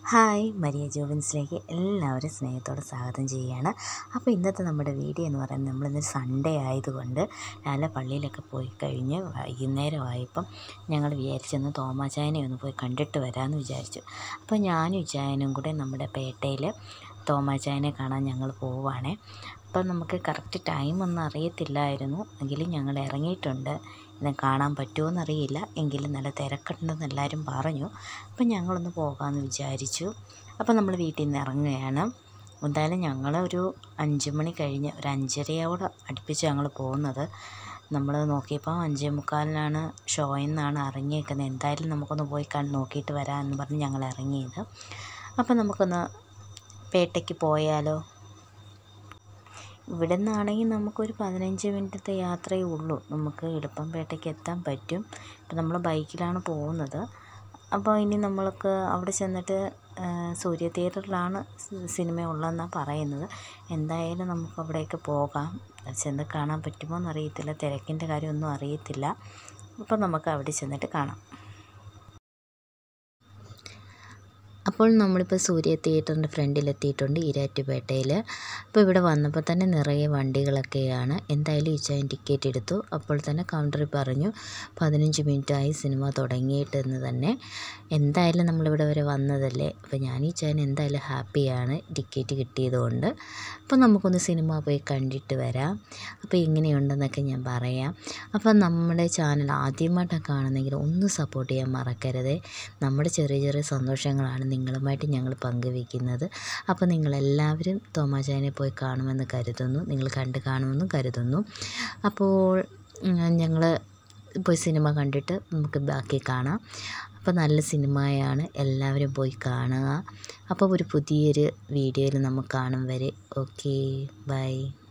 hi Maria ജോബിൻസിലേക്ക് എല്ലാവരും സ്നേഹത്തോടെ സ്വാഗതം ചെയ്യുകയാണ് അപ്പോൾ ഇന്നത്തെ നമ്മുടെ വീഡിയോ എന്ന് പറയുന്നത് നമ്മളിന്ന് സൺഡേ ആയതുകൊണ്ട് രാവിലെ പള്ളിയിലൊക്കെ പോയി കഴിഞ്ഞ് വൈകുന്നേരമായപ്പം ഞങ്ങൾ വിചാരിച്ചെന്ന് തോമാചായനെ ഒന്ന് പോയി കണ്ടിട്ട് വരാമെന്ന് വിചാരിച്ചു അപ്പോൾ ഞാനും ഇച്ചായനും കൂടെ നമ്മുടെ പേട്ടയിൽ തോമാചായനെ കാണാൻ ഞങ്ങൾ പോവുകയാണേ അപ്പം നമുക്ക് കറക്റ്റ് ടൈമൊന്നും അറിയത്തില്ലായിരുന്നു എങ്കിലും ഞങ്ങൾ ഇറങ്ങിയിട്ടുണ്ട് ഇത് കാണാൻ പറ്റുമോ അറിയില്ല എങ്കിലും നല്ല തിരക്കുണ്ടെന്ന് എല്ലാവരും പറഞ്ഞു അപ്പം ഞങ്ങളൊന്ന് പോകാമെന്ന് വിചാരിച്ചു അപ്പം നമ്മൾ വീട്ടിൽ നിന്ന് ഇറങ്ങുകയാണ് എന്തായാലും ഞങ്ങൾ ഒരു അഞ്ച് മണി കഴിഞ്ഞ് ഒരു അഞ്ചരയോടെ അടുപ്പിച്ച് ഞങ്ങൾ പോകുന്നത് നമ്മൾ നോക്കിയപ്പോൾ അഞ്ചേ മുക്കാലിനാണ് ഷോയിൽ നിന്നാണ് ഇറങ്ങിയേക്കുന്നത് എന്തായാലും നമുക്കൊന്ന് പോയി കണ്ട് നോക്കിയിട്ട് വരാമെന്ന് പറഞ്ഞ് ഞങ്ങൾ ഇറങ്ങിയത് അപ്പം നമുക്കൊന്ന് പേട്ടയ്ക്ക് പോയാലോ ഇവിടെ നിന്നാണെങ്കിൽ നമുക്കൊരു പതിനഞ്ച് മിനിറ്റത്തെ യാത്രയേ ഉള്ളൂ നമുക്ക് എളുപ്പംപേട്ടയ്ക്ക് എത്താൻ പറ്റും ഇപ്പം നമ്മൾ ബൈക്കിലാണ് പോകുന്നത് അപ്പോൾ ഇനി നമ്മൾക്ക് അവിടെ ചെന്നിട്ട് സൂര്യ തിയേറ്ററിലാണ് സിനിമ ഉള്ളതെന്നാണ് പറയുന്നത് എന്തായാലും നമുക്ക് അവിടേക്ക് പോകാം ചെന്ന് കാണാൻ പറ്റുമോ എന്നറിയത്തില്ല തിരക്കിൻ്റെ കാര്യമൊന്നും അറിയത്തില്ല അപ്പോൾ നമുക്ക് അവിടെ ചെന്നിട്ട് കാണാം അപ്പോൾ നമ്മളിപ്പോൾ സൂര്യ തിയേറ്ററിൻ്റെ ഫ്രണ്ടിലെത്തിയിട്ടുണ്ട് ഈരാറ്റുപേട്ടയിൽ അപ്പോൾ ഇവിടെ വന്നപ്പോൾ തന്നെ നിറയെ വണ്ടികളൊക്കെയാണ് എന്തായാലും ഈച്ചായൻ ടിക്കറ്റ് എടുത്തു അപ്പോൾ തന്നെ കൗണ്ടറിൽ പറഞ്ഞു പതിനഞ്ച് മിനിറ്റായി സിനിമ തുടങ്ങിയിട്ടെന്ന് തന്നെ എന്തായാലും നമ്മളിവിടെ വരെ വന്നതല്ലേ അപ്പോൾ ഞാൻ ഈച്ചായൻ എന്തായാലും ഹാപ്പിയാണ് ടിക്കറ്റ് കിട്ടിയതുകൊണ്ട് അപ്പോൾ നമുക്കൊന്ന് സിനിമ പോയി കണ്ടിട്ട് വരാം അപ്പോൾ ഇങ്ങനെയുണ്ടെന്നൊക്കെ ഞാൻ പറയാം അപ്പോൾ നമ്മുടെ ചാനൽ ആദ്യമായിട്ടാണ് കാണുന്നെങ്കിൽ ഒന്ന് സപ്പോർട്ട് ചെയ്യാൻ മറക്കരുത് നമ്മുടെ ചെറിയ ചെറിയ സന്തോഷങ്ങളാണ് നിങ്ങളുമായിട്ട് ഞങ്ങൾ പങ്കുവയ്ക്കുന്നത് അപ്പോൾ നിങ്ങളെല്ലാവരും തോമാചാനെ പോയി കാണുമെന്ന് കരുതുന്നു നിങ്ങൾ കണ്ട് കാണുമെന്നും കരുതുന്നു അപ്പോൾ ഞങ്ങൾ പോയി സിനിമ കണ്ടിട്ട് നമുക്ക് ബാക്കി കാണാം അപ്പോൾ നല്ല സിനിമയാണ് എല്ലാവരും പോയി കാണുക അപ്പോൾ ഒരു പുതിയൊരു വീഡിയോയിൽ നമുക്ക് കാണും വരെ ഓക്കെ ബൈ